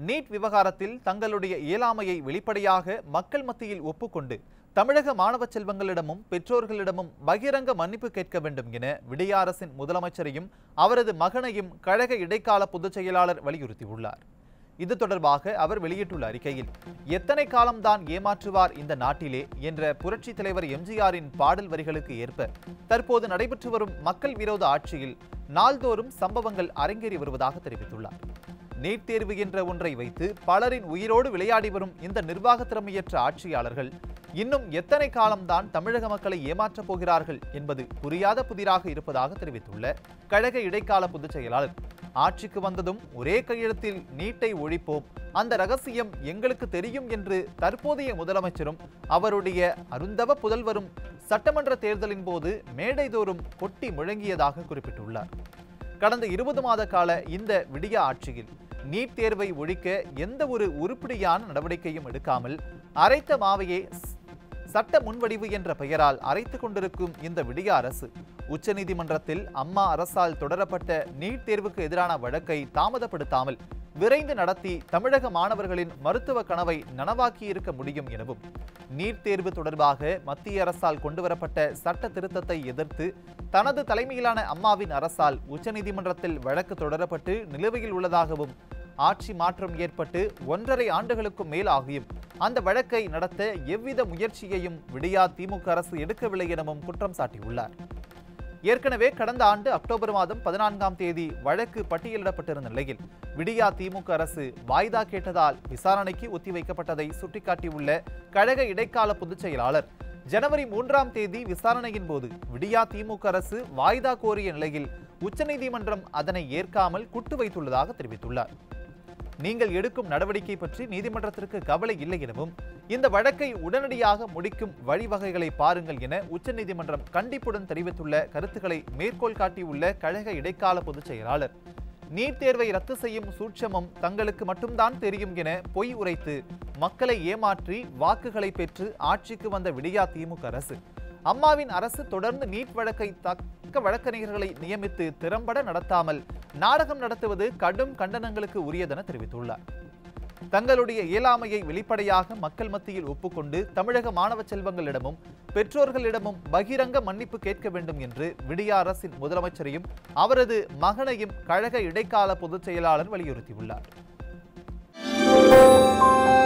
NEET விவகாரத்தில் தங்களுடைய இயலாமையை வெளிப்படையாக மக்கள் மத்தியில் ஒப்புக்கொண்டு தமிழக மாணவ செல்வங்களிடமும் பெற்றோர்களிடமும் பகிரங்க மன்னிப்பு கேட்க வேண்டும் என விடிய அரசின் முதலமைச்சரையும் அவரது மகனையும் கழக இடைக்கால பொதுச் செயலாளர் வலியுறுத்தியுள்ளார் இது தொடர்பாக அவர் வெளியிட்டுள்ள அறிக்கையில் எத்தனை காலம்தான் ஏமாற்றுவார் இந்த நாட்டிலே என்ற புரட்சி தலைவர் எம்ஜிஆரின் பாடல் வரிகளுக்கு ஏற்ப தற்போது நடைபெற்று வரும் மக்கள் விரோத ஆட்சியில் நாள்தோறும் சம்பவங்கள் அரங்கேறி வருவதாக தெரிவித்துள்ளார் நீட் தேர்வு என்ற ஒன்றை வைத்து பலரின் உயிரோடு விளையாடி வரும் இந்த நிர்வாக திறமையற்ற ஆட்சியாளர்கள் இன்னும் எத்தனை காலம்தான் தமிழக மக்களை ஏமாற்றப் போகிறார்கள் என்பது புரியாத புதிராக இருப்பதாக தெரிவித்துள்ள கழக இடைக்கால பொதுச் செயலாளர் ஆட்சிக்கு வந்ததும் ஒரே கையெழுத்தில் நீட்டை ஒழிப்போம் அந்த ரகசியம் எங்களுக்கு தெரியும் என்று தற்போதைய முதலமைச்சரும் அவருடைய அருந்தவ புதல்வரும் சட்டமன்ற தேர்தலின் போது மேடைதோறும் கொட்டி முழங்கியதாக குறிப்பிட்டுள்ளார் கடந்த இருபது மாத கால இந்த விடிய ஆட்சியில் நீட் தேர்வை ஒழிக்க எந்த ஒரு உருப்படியான நடவடிக்கையும் எடுக்காமல் அரைத்த மாவையே ஸ்- சட்ட முன்வடிவு என்ற பெயரால் அரைத்து கொண்டிருக்கும் இந்த விடிய அரசு உச்சநீதிமன்றத்தில் அம்மா அரசால் தொடரப்பட்ட நீட் தேர்வுக்கு எதிரான வழக்கை தாமதப்படுத்தாமல் விரைந்து நடத்தி தமிழக மாணவர்களின் மருத்துவ கனவை நனவாக்கி இருக்க முடியும் எனவும் நீட் தேர்வு தொடர்பாக மத்திய அரசால் கொண்டுவரப்பட்ட சட்ட திருத்தத்தை எதிர்த்து தனது தலைமையிலான அம்மாவின் அரசால் உச்சநீதிமன்றத்தில் வழக்கு தொடரப்பட்டு நிலுவையில் உள்ளதாகவும் ஆட்சி மாற்றம் ஏற்பட்டு ஒன்றரை ஆண்டுகளுக்கும் மேல் ஆகியும் அந்த வழக்கை நடத்த எவ்வித முயற்சியையும் விடியா திமுக அரசு எடுக்கவில்லை எனவும் குற்றம் சாட்டியுள்ளார் ஏற்கனவே கடந்த ஆண்டு அக்டோபர் மாதம் பதினான்காம் தேதி வழக்கு பட்டியலிடப்பட்டிருந்த நிலையில் விடியா திமுக அரசு வாய்தா கேட்டதால் விசாரணைக்கு ஒத்திவைக்கப்பட்டதை சுட்டிக்காட்டியுள்ள கழக இடைக்கால பொதுச் செயலாளர் ஜனவரி மூன்றாம் தேதி விசாரணையின் போது விடியா திமுக அரசு வாய்தா கோரிய நிலையில் உச்சநீதிமன்றம் அதனை ஏற்காமல் குட்டு வைத்துள்ளதாக தெரிவித்துள்ளார் நீங்கள் எடுக்கும் நடவடிக்கை பற்றி நீதிமன்றத்திற்கு கவலை இல்லை எனவும் இந்த வழக்கை உடனடியாக முடிக்கும் வழிவகைகளை பாருங்கள் என உச்சநீதிமன்றம் கண்டிப்புடன் தெரிவித்துள்ள கருத்துக்களை மேற்கோள் காட்டியுள்ள கழக இடைக்கால பொதுச் செயலாளர் நீட் தேர்வை ரத்து செய்யும் சூட்சமம் தங்களுக்கு மட்டும்தான் தெரியும் என பொய் உரைத்து மக்களை ஏமாற்றி வாக்குகளை பெற்று ஆட்சிக்கு வந்த விடியா திமுக அரசு அம்மாவின் அரசு தொடர்ந்து நீட் வழக்கை தக்க வழக்கறிஞர்களை நியமித்து திறம்பட நடத்தாமல் நாடகம் நடத்துவது கடும் கண்டனங்களுக்கு உரியதென தெரிவித்துள்ளார் தங்களுடைய இயலாமையை வெளிப்படையாக மக்கள் மத்தியில் ஒப்புக்கொண்டு தமிழக மாணவ செல்வங்களிடமும் பெற்றோர்களிடமும் பகிரங்க மன்னிப்பு கேட்க வேண்டும் என்று விடிய அரசின் முதலமைச்சரையும் அவரது மகனையும் கழக இடைக்கால பொதுச் செயலாளர் வலியுறுத்தியுள்ளார்